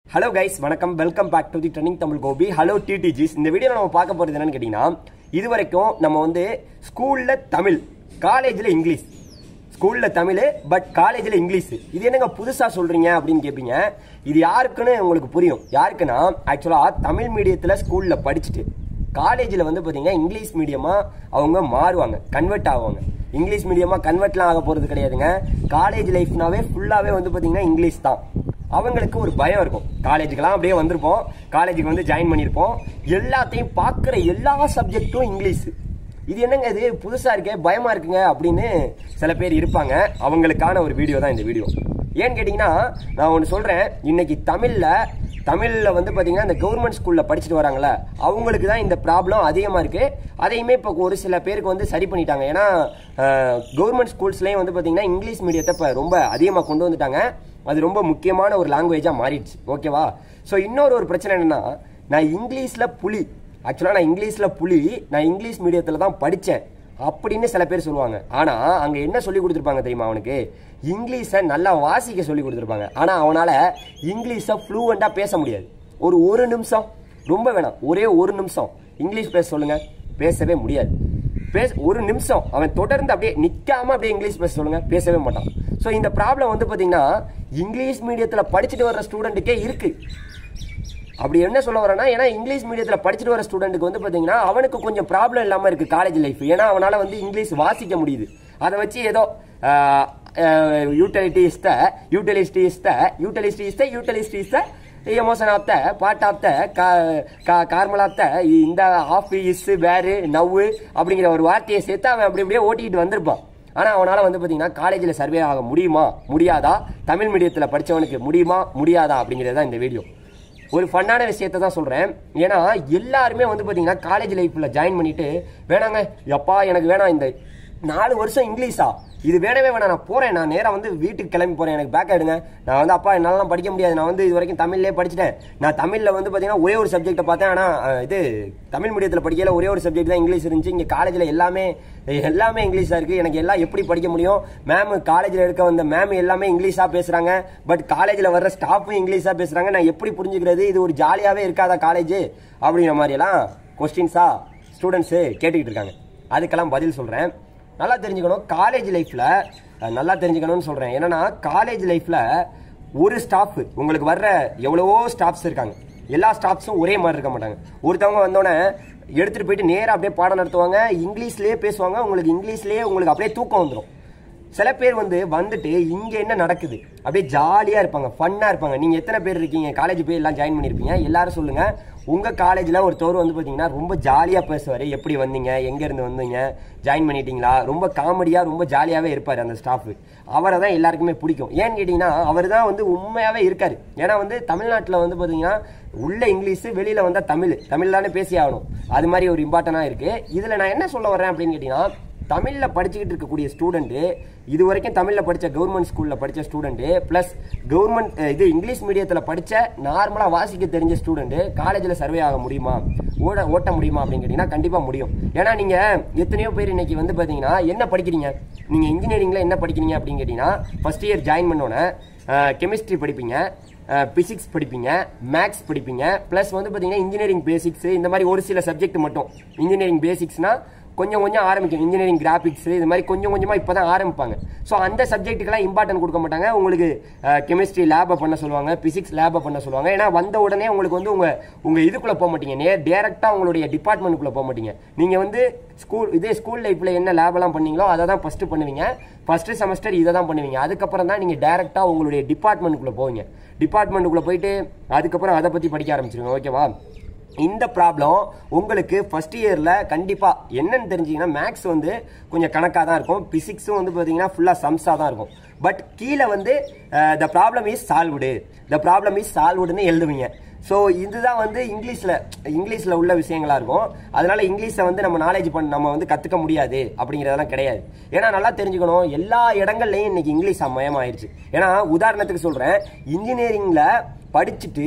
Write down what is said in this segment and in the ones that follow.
hello guys வணக்கம் welcome back to the trending Tamil Gopi hello டிடிஜிஸ் இந்த வீடியோ நம்ம பார்க்க போறது என்னன்னு கேட்டீங்கன்னா இது வரைக்கும் நம்ம வந்து ஸ்கூல்ல தமிழ் காலேஜ்ல இங்கிலீஷ் ஸ்கூல்ல தமிழ் பட் காலேஜ்ல இங்கிலீஷ் இது என்னங்க புதுசா சொல்றீங்க அப்படின்னு கேட்பீங்க இது யாருக்குன்னு உங்களுக்கு புரியும் யாருக்குன்னா ஆக்சுவலா தமிழ் மீடியத்துல ஸ்கூல்ல படிச்சுட்டு காலேஜில் வந்து பார்த்தீங்கன்னா இங்கிலீஷ் மீடியமா அவங்க மாறுவாங்க கன்வெர்ட் ஆவாங்க இங்கிலீஷ் மீடியமா கன்வெர்ட்லாம் ஆக போறது கிடையாதுங்க காலேஜ் லைஃப்னாவே ஃபுல்லாவே வந்து பார்த்தீங்கன்னா இங்கிலீஷ் தான் அவங்களுக்கு ஒரு பயம் இருக்கும் காலேஜுக்கெல்லாம் அப்படியே வந்திருப்போம் காலேஜுக்கு வந்து ஜாயின் பண்ணியிருப்போம் எல்லாத்தையும் பார்க்குற எல்லா சப்ஜெக்ட்டும் இங்கிலீஷ் இது என்னங்க இது புதுசா இருக்கே பயமா இருக்குங்க அப்படின்னு சில பேர் இருப்பாங்க அவங்களுக்கான ஒரு வீடியோ தான் இந்த வீடியோ ஏன்னு கேட்டிங்கன்னா நான் ஒன்று சொல்றேன் இன்னைக்கு தமிழ்ல தமிழ்ல வந்து பாத்தீங்கன்னா இந்த கவர்மெண்ட் ஸ்கூல்ல படிச்சுட்டு வராங்கல்ல அவங்களுக்கு தான் இந்த ப்ராப்ளம் அதிகமா இருக்கு அதையுமே இப்போ ஒரு சில பேருக்கு வந்து சரி பண்ணிட்டாங்க ஏன்னா கவர்மெண்ட் ஸ்கூல்ஸ்லயும் வந்து பாத்தீங்கன்னா இங்கிலீஷ் மீடியத்தை இப்போ ரொம்ப அதிகமாக கொண்டு வந்துட்டாங்க அது ரொம்ப முக்கியமான ஒரு லாங்குவேஜா மாறிடுச்சு ஓகேவா ஸோ இன்னொரு ஒரு பிரச்சனை என்னன்னா நான் இங்கிலீஷ்ல புலி ஆக்சுவலாக நான் இங்கிலீஷ்ல புலி நான் இங்கிலீஷ் மீடியத்தில் தான் படித்தேன் அப்படின்னு சில பேர் சொல்லுவாங்க ஆனா அங்க என்ன சொல்லி கொடுத்துருப்பாங்க தெரியுமா அவனுக்கு இங்கிலீஷை நல்லா வாசிக்க சொல்லி கொடுத்துருப்பாங்க ஆனா அவனால இங்கிலீஷை ஃப்ளூவெண்டா பேச முடியாது ஒரு ஒரு நிமிஷம் ரொம்ப வேணாம் ஒரே ஒரு நிமிஷம் இங்கிலீஷ் பேச சொல்லுங்க பேசவே முடியாது பேச ஒரு நிமிஷம் அவன் தொடர்ந்து அப்படியே நிக்காம அப்படியே இங்கிலீஷ் பேச சொல்லுங்க பேசவே மாட்டான் ஸோ இந்த ப்ராப்ளம் வந்து பாத்தீங்கன்னா இங்கிலீஷ் மீடியத்துல படிச்சுட்டு வர்ற ஸ்டூடெண்ட்டுக்கே இருக்கு அப்படி என்ன சொல்ல வரேன்னா ஏன்னா இங்கிலீஷ் மீடியத்தில் படிச்சுட்டு வர ஸ்டூடெண்ட்டுக்கு வந்து பார்த்தீங்கன்னா அவனுக்கு கொஞ்சம் ப்ராப்ளம் இல்லாமல் இருக்கு காலேஜ் லைஃப் ஏன்னா அவனால் வந்து இங்கிலீஷ் வாசிக்க முடியுது அதை வச்சு ஏதோ utility is the utility is the utility is the utility is the emotion of the part of the கார்மல் ஆஃப் த இந்த ஆஃப் இஸ் வேறு நவ்வு அப்படிங்கிற ஒரு வார்த்தையை சேர்த்து அவன் அப்படி அப்படியே ஓட்டிக்கிட்டு வந்திருப்பான் ஆனால் அவனால் வந்து பார்த்தீங்கன்னா காலேஜில் சர்வே ஆக முடியுமா முடியாதா தமிழ் மீடியத்தில் படித்தவனுக்கு முடியுமா முடியாதா அப்படிங்கிறது தான் இந்த வீடியோ ஒரு ஃபன்னான விஷயத்த தான் சொல்றேன் ஏன்னா எல்லாருமே வந்து பாத்தீங்கன்னா காலேஜ் லைஃப்ல ஜாயின் பண்ணிட்டு வேணாங்க எப்பா எனக்கு வேணாம் இந்த நாலு வருஷம் இங்கிலீஷா இது வேணவே வேணாம் நான் போறேன் நான் நேரா வந்து வீட்டுக்கு கிளம்பி போறேன் எனக்கு பேக் ஆயிடுங்க நான் வந்து அப்பா என்னாலலாம் படிக்க முடியாது நான் வந்து இது வரைக்கும் தமிழ்லேயே படிச்சிட்டேன் நான் தமிழ்ல வந்து பாத்தீங்கன்னா ஒரே ஒரு சப்ஜெக்ட்டை பார்த்தேன் ஆனா அஹ், இது தமிழ் மீடியத்தில் படிக்கல ஒரே ஒரு சப்ஜெக்ட் தான் இங்கிலீஷ் இருந்துச்சு இங்க காலேஜ்ல எல்லாமே எல்லாமே இங்கிலீஷா இருக்கு எனக்கு எல்லாம் எப்படி படிக்க முடியும் மேம் காலேஜ்ல எடுக்க வந்த மேம் எல்லாமே இங்கிலீஷா பேசுறாங்க பட் காலேஜ்ல வர்ற ஸ்டாஃபும் இங்கிலீஷா பேசுறாங்க நான் எப்படி புரிஞ்சுக்கிறது இது ஒரு ஜாலியாவே இருக்காதா காலேஜ் அப்படிங்கிற மாதிரி எல்லாம் கொஸ்டின்ஸா ஸ்டூடெண்ட்ஸ் கேட்டுக்கிட்டு இருக்காங்க அதுக்கெல்லாம் பதில் சொல்றேன் நல்லா தெரிஞ்சுக்கணும் காலேஜ் லைஃப்ல நல்லா தெரிஞ்சுக்கணும்னு சொல்றேன் என்னன்னா காலேஜ் லைஃப்ல ஒரு ஸ்டாஃப் உங்களுக்கு வர்ற எவ்வளவோ ஸ்டாஃப்ஸ் இருக்காங்க எல்லா ஸ்டாஃப்ஸும் ஒரே மாதிரி இருக்க மாட்டாங்க ஒருத்தவங்க வந்தோடனே எடுத்துட்டு போயிட்டு நேரா அப்படியே பாடம் நடத்துவாங்க இங்கிலீஷ்லயே பேசுவாங்க உங்களுக்கு இங்கிலீஷ்லயே உங்களுக்கு அப்படியே தூக்கம் வந்துடும் சில பேர் வந்து வந்துட்டு இங்க என்ன நடக்குது அப்படியே ஜாலியா இருப்பாங்க ஃபன்னா இருப்பாங்க நீங்க எத்தனை பேர் இருக்கீங்க காலேஜ் போய் எல்லாம் ஜாயின் பண்ணிருப்பீங்க எல்லாரும் சொல்லுங்க உங்க காலேஜ்ல ஒரு தோர் வந்து பாத்தீங்கன்னா ரொம்ப ஜாலியா பேசுவாரு எப்படி வந்தீங்க எங்க இருந்து வந்தீங்க ஜாயின் பண்ணிட்டீங்களா ரொம்ப காமெடியா ரொம்ப ஜாலியாவே இருப்பாரு அந்த ஸ்டாஃப் அவரை தான் எல்லாருக்குமே பிடிக்கும் ஏன்னு கேட்டீங்கன்னா அவர் தான் வந்து உண்மையாவே இருக்காரு ஏன்னா வந்து தமிழ்நாட்டுல வந்து பாத்தீங்கன்னா உள்ள இங்கிலீஷ் வெளியில வந்தா தமிழ் தமிழ் தானே பேசி ஆகணும் அது மாதிரி ஒரு இம்பார்ட்டனா இருக்கு இதுல நான் என்ன சொல்ல வரேன் அப்படின்னு கேட்டீங்கன்னா தமிழ்ல படிச்சுக்கிட்டு இருக்கக்கூடிய ஸ்டூடெண்ட் இது வரைக்கும் தமிழ்ல படிச்ச கவர்மெண்ட் ஸ்கூல்ல படிச்ச ஸ்டூடெண்ட் பிளஸ் கவர்மெண்ட் இது இங்கிலீஷ் மீடியத்துல படிச்ச நார்மலா வாசிக்க தெரிஞ்ச ஸ்டூடெண்ட் காலேஜ்ல சர்வே ஆக முடியுமா ஓட ஓட்ட முடியுமா அப்படின்னு கேட்டீங்கன்னா கண்டிப்பா முடியும் ஏன்னா நீங்க எத்தனையோ பேர் இன்னைக்கு வந்து பாத்தீங்கன்னா என்ன படிக்கிறீங்க நீங்க இன்ஜினியரிங்ல என்ன படிக்கிறீங்க அப்படின்னு கேட்டீங்கன்னா ஃபர்ஸ்ட் இயர் ஜாயின் பண்ணோன்னே கெமிஸ்ட்ரி படிப்பீங்க பிசிக்ஸ் படிப்பீங்க மேக்ஸ் படிப்பீங்க ப்ளஸ் வந்து பார்த்தீங்கன்னா இன்ஜினியரிங் பேசிக்ஸ் இந்த மாதிரி ஒரு சில சப்ஜெக்ட் மட்டும் இன்ஜினியரிங் பேசிக்ஸ்னா கொஞ்சம் கொஞ்சம் ஆரம்பிக்கும் இன்ஜினியரிங் கிராஃபிக்ஸ் இது மாதிரி கொஞ்சம் கொஞ்சமாக இப்போ தான் ஆரம்பிப்பாங்க ஸோ அந்த சப்ஜெக்ட்டுக்கெல்லாம் இம்பார்ட்டன்ட் கொடுக்க மாட்டாங்க உங்களுக்கு கெமிஸ்ட்ரி லேபை பண்ண சொல்லுவாங்க பிசிக்ஸ் லேபை பண்ண சொல்லுவாங்க ஏன்னா வந்த உடனே உங்களுக்கு வந்து உங்கள் உங்கள் இதுக்குள்ளே போக மாட்டீங்க நே டேரெக்டாக உங்களுடைய டிபார்ட்மெண்ட்டுக்குள்ளே போக மாட்டீங்க நீங்கள் வந்து ஸ்கூல் இதே ஸ்கூல் லைஃப்பில் என்ன லேபெல்லாம் பண்ணீங்களோ அதை தான் ஃபஸ்ட்டு பண்ணுவீங்க ஃபஸ்ட்டு செமஸ்டர் இதை தான் பண்ணுவீங்க அதுக்கப்புறம் தான் நீங்கள் டேரெக்டாக உங்களுடைய டிபார்ட்மெண்ட்டுக்குள்ளே போவீங்க டிபார்ட்மெண்ட்டுக்குள்ளே போயிட்டு அதுக்கப்புறம் அதை பற்றி படிக்க ஆரம்பிச்சிருங்க ஓகேவா இந்த ப்ராப்ளம் உங்களுக்கு ஃபர்ஸ்ட் இயரில் கண்டிப்பாக என்னன்னு தெரிஞ்சீங்கன்னா மேக்ஸ் வந்து கொஞ்சம் கணக்காக தான் இருக்கும் பிசிக்ஸும் வந்து பார்த்தீங்கன்னா ஃபுல்லாக சம்ஸாக தான் இருக்கும் பட் கீழே வந்து the problem is solved the problem is சால்வ்டுன்னு எழுதுவீங்க ஸோ இதுதான் வந்து இங்கிலீஷில் இங்கிலீஷில் உள்ள விஷயங்களா இருக்கும் அதனால இங்கிலீஷை வந்து நம்ம நாலேஜ் பண்ண நம்ம வந்து கற்றுக்க முடியாது அப்படிங்கிறதெல்லாம் கிடையாது ஏன்னா நல்லா தெரிஞ்சுக்கணும் எல்லா இடங்கள்லையும் இன்னைக்கு இங்கிலீஷ் மயமாயிருச்சு ஏன்னா உதாரணத்துக்கு சொல்கிறேன் இன்ஜினியரிங்கில் படிச்சுட்டு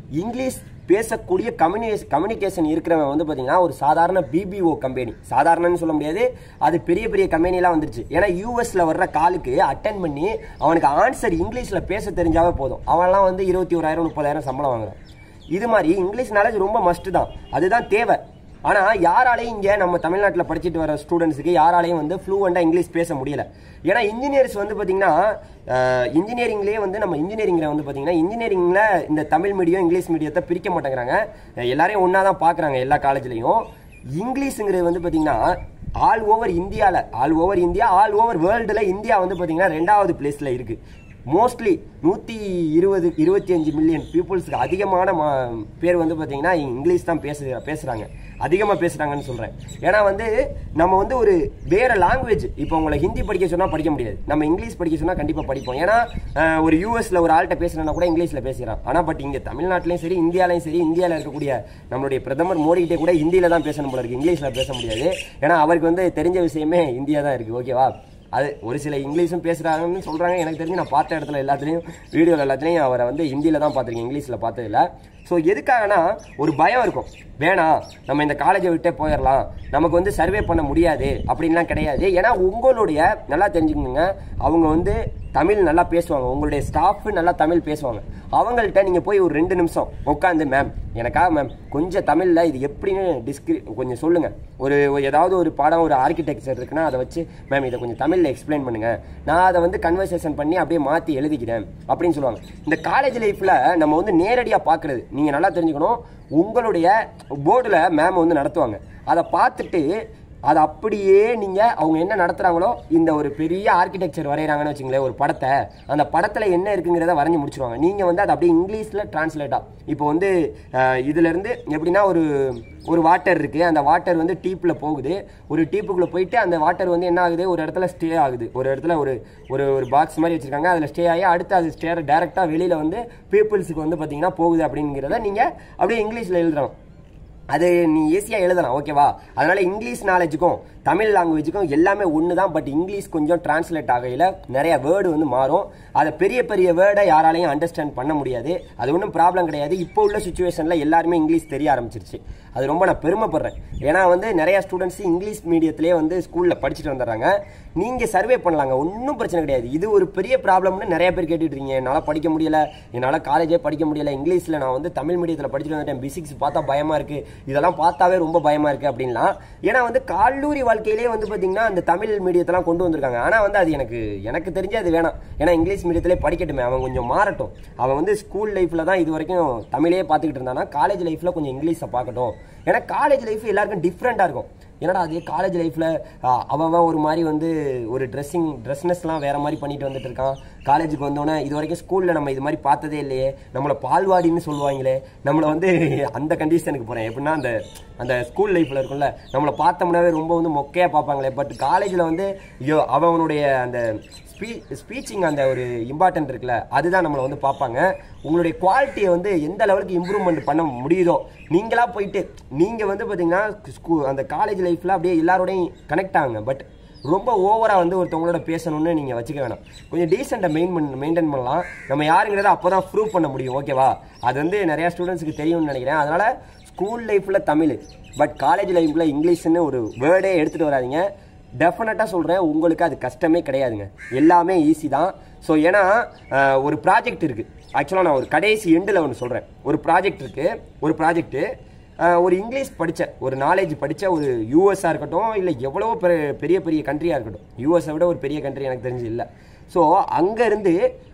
இங்கிலீஷ் பேசக்கூடிய கம்யூனிகேஷன் கம்யூனிகேஷன் இருக்கிறவன் வந்து பார்த்தீங்கன்னா ஒரு சாதாரண பிபிஓ கம்பெனி சாதாரணன்னு சொல்ல முடியாது அது பெரிய பெரிய கம்பெனிலாம் வந்துருச்சு ஏன்னா யூஎஸ்ல வர்ற காலுக்கு அட்டன் பண்ணி அவனுக்கு ஆன்சர் இங்கிலீஷில் பேச தெரிஞ்சாவே போதும் அவன்லாம் வந்து இருபத்தி ஓராயிரம் முப்பதாயிரம் சம்பளம் வாங்குறான் இது மாதிரி இங்கிலீஷ் நாலேஜ் ரொம்ப மஸ்ட் தான் அதுதான் தேவை ஆனால் யாராலையும் இங்கே நம்ம தமிழ்நாட்டில் படிச்சுட்டு வர ஸ்டூடெண்ட்ஸுக்கு யாராலையும் வந்து ஃப்ளூவெண்டாக இங்கிலீஷ் பேச முடியல ஏன்னா இன்ஜினியர்ஸ் வந்து பார்த்தீங்கன்னா இன்ஜினியரிங்லேயே வந்து நம்ம இன்ஜினியரிங்கில் வந்து பார்த்தீங்கன்னா இன்ஜினியரிங்கில் இந்த தமிழ் மீடியம் இங்கிலீஷ் மீடியத்தை பிரிக்க மாட்டேங்கிறாங்க எல்லாரையும் ஒன்றா தான் பார்க்குறாங்க எல்லா காலேஜ்லேயும் இங்கிலீஷுங்கிறது வந்து பார்த்தீங்கன்னா ஆல் ஓவர் இந்தியாவில் all over India all over வேர்ல்டில் இந்தியா வந்து பார்த்தீங்கன்னா ரெண்டாவது பிளேஸில் இருக்குது மோஸ்ட்லி நூற்றி இருபது இருபத்தி அஞ்சு மில்லியன் பீப்புள்ஸ்க்கு அதிகமான மா பேர் வந்து பார்த்தீங்கன்னா இங்கிலீஷ் தான் பேசு பேசுகிறாங்க அதிகமாக பேசுகிறாங்கன்னு சொல்கிறேன் ஏன்னா வந்து நம்ம வந்து ஒரு வேறு லாங்குவேஜ் இப்போ உங்களை ஹிந்தி படிக்க சொன்னால் படிக்க முடியாது நம்ம இங்கிலீஷ் படிக்க சொன்னால் கண்டிப்பாக படிப்போம் ஏன்னா அஹ், ஒரு யூஎஸில் ஒரு ஆள்கிட்ட பேசுகிறனா கூட இங்கிலீஷில் பேசுகிறான் ஆனால் பட் இங்கே தமிழ்நாட்டிலையும் சரி இந்தியாலையும் சரி இந்தியாவில் இருக்கக்கூடிய நம்மளுடைய பிரதமர் மோடிகிட்டே கூட ஹிந்தியில் தான் பேசணும் போல இருக்குது இங்கிலீஷில் பேச முடியாது ஏன்னா அவருக்கு வந்து தெரிஞ்ச விஷயமே இந்தியா தான் இருக்குது ஓகேவா அது ஒரு சில இங்கிலீஷும் பேசுகிறாங்கன்னு சொல்கிறாங்க எனக்கு தெரிஞ்சு நான் பார்த்த இடத்துல எல்லாத்துலேயும் வீடியோவில் எல்லாத்துலேயும் அவரை வந்து ஹிந்தியில் தான் பார்த்துருக்கேன் இங்கிலீஷில் பார்த்ததில்ல ஸோ எதுக்காகனா ஒரு பயம் இருக்கும் வேணாம் நம்ம இந்த காலேஜை விட்டே போயிடலாம் நமக்கு வந்து சர்வே பண்ண முடியாது அப்படின்லாம் கிடையாது ஏன்னா உங்களுடைய நல்லா தெரிஞ்சுக்கோங்க அவங்க வந்து தமிழ் நல்லா பேசுவாங்க உங்களுடைய ஸ்டாஃப் நல்லா தமிழ் பேசுவாங்க அவங்கள்ட்ட நீங்கள் போய் ஒரு ரெண்டு நிமிஷம் உட்காந்து மேம் எனக்காக மேம் கொஞ்சம் தமிழில் இது எப்படின்னு டிஸ்கிரி கொஞ்சம் சொல்லுங்கள் ஒரு ஒரு ஏதாவது ஒரு பாடம் ஒரு ஆர்கிடெக்சர் இருக்குன்னா அதை வச்சு மேம் இதை கொஞ்சம் தமிழில் எக்ஸ்பிளைன் பண்ணுங்கள் நான் அதை வந்து கன்வர்சேஷன் பண்ணி அப்படியே மாற்றி எழுதிக்கிறேன் அப்படின்னு சொல்லுவாங்க இந்த காலேஜ் லைஃப்பில் நம்ம வந்து நேரடியாக பார்க்குறது நீங்கள் நல்லா தெரிஞ்சுக்கணும் உங்களுடைய போர்டில் மேம் வந்து நடத்துவாங்க அதை பார்த்துட்டு அதை அப்படியே நீங்கள் அவங்க என்ன நடத்துகிறாங்களோ இந்த ஒரு பெரிய ஆர்கிடெக்சர் வரைகிறாங்கன்னு வச்சுங்களேன் ஒரு படத்தை அந்த படத்தில் என்ன இருக்குங்கிறத வரைஞ்சி முடிச்சிருவாங்க நீங்கள் வந்து அதை அப்படியே இங்கிலீஷில் டிரான்ஸ்லேட்டாக இப்போ வந்து அஹ், இதுலேருந்து எப்படின்னா ஒரு ஒரு வாட்டர் இருக்குது அந்த வாட்டர் வந்து டீப்பில் போகுது ஒரு டீப்புக்குள்ளே போயிட்டு அந்த வாட்டர் வந்து என்ன ஆகுது ஒரு இடத்துல ஸ்டே ஆகுது ஒரு இடத்துல ஒரு ஒரு ஒரு பாக்ஸ் மாதிரி வச்சுருக்காங்க அதில் ஸ்டே ஆகி அடுத்து அது ஸ்டே டேரெக்டாக வெளியில் வந்து பீப்புள்ஸுக்கு வந்து பார்த்தீங்கன்னா போகுது அப்படிங்கிறத நீங்கள் அப்படியே இங்கிலீஷில் எழுதுறோம் அது நீ ஈஸியாக எழுதலாம் ஓகேவா அதனால இங்கிலீஷ் நாலேஜுக்கும் தமிழ் லாங்குவேஜுக்கும் எல்லாமே ஒன்று தான் பட் இங்கிலீஷ் கொஞ்சம் டிரான்ஸ்லேட் ஆகையில் நிறைய வேர்டு வந்து மாறும் அதை பெரிய பெரிய வேர்டை யாராலையும் அண்டர்ஸ்டாண்ட் பண்ண முடியாது அது ஒன்றும் ப்ராப்ளம் கிடையாது இப்போ உள்ள சுச்சுவேஷனில் எல்லாருமே இங்கிலீஷ் தெரிய ஆரம்பிச்சிருச்சு அது ரொம்ப நான் பெருமைப்படுறேன் ஏன்னா வந்து நிறைய ஸ்டூடெண்ட்ஸ் இங்கிலீஷ் மீடியத்திலே வந்து ஸ்கூலில் படிச்சுட்டு வந்துடுறாங்க நீங்கள் சர்வே பண்ணலாங்க ஒன்றும் பிரச்சனை கிடையாது இது ஒரு பெரிய ப்ராப்ளம்னு நிறைய பேர் கேட்டுட்டு இருக்கீங்க என்னால் படிக்க முடியல என்னால் காலேஜே படிக்க முடியல இங்கிலீஷில் நான் வந்து தமிழ் மீடியத்தில் படிச்சுட்டு வந்துட்டேன் பிசிக்ஸ் பார்த்தா பயமாக இருக்குது இதெல்லாம் பார்த்தாவே ரொம்ப பயமாக இருக்குது அப்படின்லாம் ஏன்னா வந்து கல்லூரி வாழ்க்கையிலே வந்து பார்த்தீங்கன்னா அந்த தமிழ் மீடியத்தெல்லாம் கொண்டு வந்திருக்காங்க ஆனால் வந்து அது எனக்கு எனக்கு தெரிஞ்சு அது வேணாம் ஏன்னா இங்கிலீஷ் மீடியத்திலே படிக்கட்டுமே அவன் கொஞ்சம் மாறட்டும் அவன் வந்து ஸ்கூல் லைஃப்பில் தான் இது வரைக்கும் தமிழே பார்த்துக்கிட்டு இருந்தானா காலேஜ் லைஃப்பில் கொஞ்சம் இங்கிலீஷை பார்க்கட்டும் ஏன்னா காலேஜ் லைஃப் எல்லாருக்கும் டிஃப்ரெண்ட்டாக இருக்கும் என்னடா அதே காலேஜ் லைஃப்பில் அவன் ஒரு மாதிரி வந்து ஒரு ட்ரெஸ்ஸிங் ட்ரெஸ்னஸ்லாம் வேற மாதிரி பண்ணிட்டு வந்துட்டு இருக்கான் காலேஜுக்கு வந்தோடனே இது வரைக்கும் ஸ்கூலில் நம்ம இது மாதிரி பார்த்ததே இல்லையே நம்மளை பால்வாடின்னு சொல்லுவாங்களே நம்மளை வந்து அந்த கண்டிஷனுக்கு போகிறேன் எப்படின்னா அந்த அந்த ஸ்கூல் லைஃப்பில் இருக்கும்ல நம்மளை பார்த்தோம்னாவே ரொம்ப வந்து மொக்கையாக பார்ப்பாங்களே பட் காலேஜில் வந்து ஐயோ அவனுடைய அந்த ஸ்பீ ஸ்பீச்சிங் அந்த ஒரு இம்பார்ட்டன்ட் இருக்குல்ல அதுதான் நம்மளை வந்து பார்ப்பாங்க உங்களுடைய குவாலிட்டியை வந்து எந்த லெவலுக்கு இம்ப்ரூவ்மெண்ட் பண்ண முடியுதோ நீங்களா போயிட்டு நீங்கள் வந்து பார்த்தீங்கன்னா ஸ்கூ அந்த காலேஜ் லைஃப்பில் அப்படியே எல்லாரோடையும் கனெக்ட் ஆகுங்க பட் ரொம்ப ஓவராக வந்து ஒருத்தவங்களோட பேசணும்னு நீங்கள் வச்சுக்க வேணாம் கொஞ்சம் டீசெண்டாக மெயின் பண்ண மெயின்டைன் பண்ணலாம் நம்ம யாருங்கிறத அப்போ தான் ப்ரூவ் பண்ண முடியும் ஓகேவா அது வந்து நிறையா ஸ்டூடெண்ட்ஸுக்கு தெரியும்னு நினைக்கிறேன் அதனால் ஸ்கூல் லைஃப்பில் தமிழ் பட் காலேஜ் லைஃப்பில் இங்கிலீஷ்னு ஒரு வேர்டே எடுத்துகிட்டு வராதீங்க டெஃபினட்டாக சொல்கிறேன் உங்களுக்கு அது கஷ்டமே கிடையாதுங்க எல்லாமே ஈஸி தான் ஸோ ஏன்னா அஹ், ஒரு ப்ராஜெக்ட் இருக்குது ஆக்சுவலாக நான் ஒரு கடைசி எண்டில் ஒன்று சொல்கிறேன் ஒரு ப்ராஜெக்ட் இருக்குது ஒரு ப்ராஜெக்ட்டு ஒரு இங்கிலீஷ் படித்த ஒரு நாலேஜ் படித்த ஒரு யூஎஸ்ஸாக இருக்கட்டும் இல்லை எவ்வளவோ பெ- பெரிய பெரிய கண்ட்ரியாக இருக்கட்டும் யூஎஸை விட ஒரு பெரிய கண்ட்ரி எனக்கு தெரிஞ்சு இல்லை ஸோ அங்கேருந்து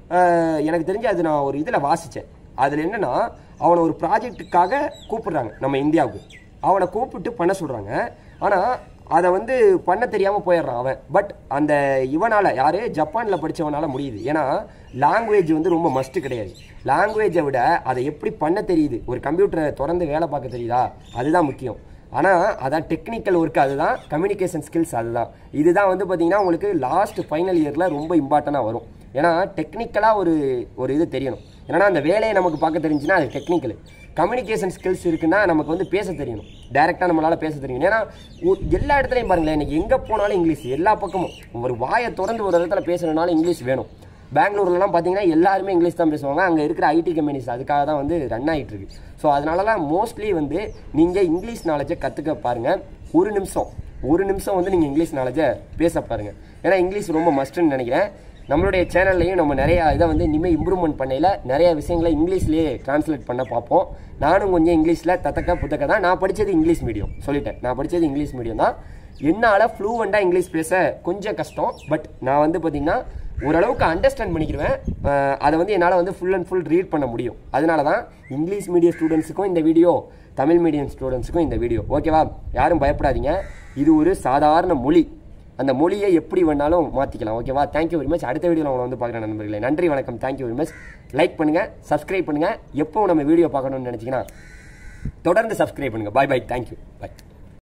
எனக்கு தெரிஞ்சு அது நான் ஒரு இதில் வாசித்தேன் அதில் என்னன்னா அவனை ஒரு ப்ராஜெக்ட்டுக்காக கூப்பிடுறாங்க நம்ம இந்தியாவுக்கு அவனை கூப்பிட்டு பண்ண சொல்கிறாங்க ஆனால் அதை வந்து பண்ண தெரியாமல் போயிடுறான் அவன் பட் அந்த இவனால் யார் ஜப்பானில் படித்தவனால முடியுது ஏன்னா லாங்குவேஜ் வந்து ரொம்ப மஸ்ட்டு கிடையாது லாங்குவேஜை விட அதை எப்படி பண்ண தெரியுது ஒரு கம்ப்யூட்டரை திறந்து வேலை பார்க்க தெரியுதா அதுதான் முக்கியம் ஆனால் அதான் டெக்னிக்கல் ஒர்க் அதுதான் கம்யூனிகேஷன் ஸ்கில்ஸ் அதுதான் இதுதான் வந்து பார்த்தீங்கன்னா உங்களுக்கு லாஸ்ட் ஃபைனல் இயரில் ரொம்ப இம்பார்ட்டண்ட்டாக வரும் ஏன்னா டெக்னிக்கலாக ஒரு ஒரு இது தெரியணும் ஏன்னா அந்த வேலையை நமக்கு பார்க்க தெரிஞ்சுன்னா அது டெக்னிக்கல் கம்யூனிகேஷன் ஸ்கில்ஸ் இருக்குன்னா நமக்கு வந்து பேச தெரியணும் டேரெக்டாக நம்மளால் பேச தெரியும் ஏன்னா ஒ- எல்லா இடத்துலையும் பாருங்களேன் இன்னைக்கு எங்கே போனாலும் இங்கிலீஷ் எல்லா பக்கமும் ஒரு வாயை திறந்து ஒரு இடத்துல பேசணுனாலும் இங்கிலீஷ் வேணும் பெங்களூர்லலாம் பார்த்தீங்கன்னா எல்லாருமே இங்கிலீஷ் தான் பேசுவாங்க அங்கே இருக்கிற ஐடி கம்பெனிஸ் அதுக்காக தான் வந்து ரன் ஆகிட்டு இருக்கு ஸோ அதனாலலாம் மோஸ்ட்லி வந்து நீங்கள் இங்கிலீஷ் நாலேஜை கற்றுக்க பாருங்கள் ஒரு நிமிஷம் ஒரு நிமிஷம் வந்து நீங்கள் இங்கிலீஷ் நாலேஜை பேச பாருங்கள் ஏன்னா இங்கிலீஷ் ரொம்ப மஸ்ட்டுன்னு நினைக்கிறேன் நம்மளுடைய சேனல்லையும் நம்ம நிறைய இதை வந்து இனிமேல் இம்ப்ரூவ்மெண்ட் பண்ணையில் நிறைய விஷயங்களை இங்கிலீஷ்லேயே டிரான்ஸ்லேட் பண்ண பார்ப்போம் நானும் கொஞ்சம் இங்கிலீஷில் தத்தக்க புத்தக்க தான் நான் படித்தது இங்கிலீஷ் மீடியம் சொல்லிட்டேன் நான் படித்தது இங்கிலீஷ் மீடியம் தான் என்னால் ஃப்ளூவெண்ட்டாக இங்கிலீஷ் பேச கொஞ்சம் கஷ்டம் பட் நான் வந்து பார்த்திங்கன்னா ஓரளவுக்கு அண்டர்ஸ்டாண்ட் பண்ணிக்கிடுவேன் அஹ் அதை வந்து என்னால் வந்து ஃபுல் அண்ட் ஃபுல் ரீட் பண்ண முடியும் அதனால தான் இங்கிலீஷ் மீடியம் ஸ்டூடெண்ட்ஸுக்கும் இந்த வீடியோ தமிழ் மீடியம் ஸ்டூடெண்ட்ஸுக்கும் இந்த வீடியோ ஓகேவா யாரும் பயப்படாதீங்க இது ஒரு சாதாரண மொழி அந்த மொழியை எப்படி வேணாலும் மாற்றிக்கலாம் ஓகேவா தேங்க்யூ வெரி மச் அடுத்த வீடியோவில் உங்களை வந்து பார்க்குறேன் நண்பர்களே நன்றி வணக்கம் தேங்க்யூ வெரி மச் லைக் பண்ணுங்கள் சப்ஸ்கிரைப் பண்ணுங்கள் எப்போ நம்ம வீடியோ பார்க்கணும்னு நினச்சிங்கன்னா தொடர்ந்து சப்ஸ்கிரைப் பண்ணுங்கள் பாய் பாய் தேங்க்யூ பாய்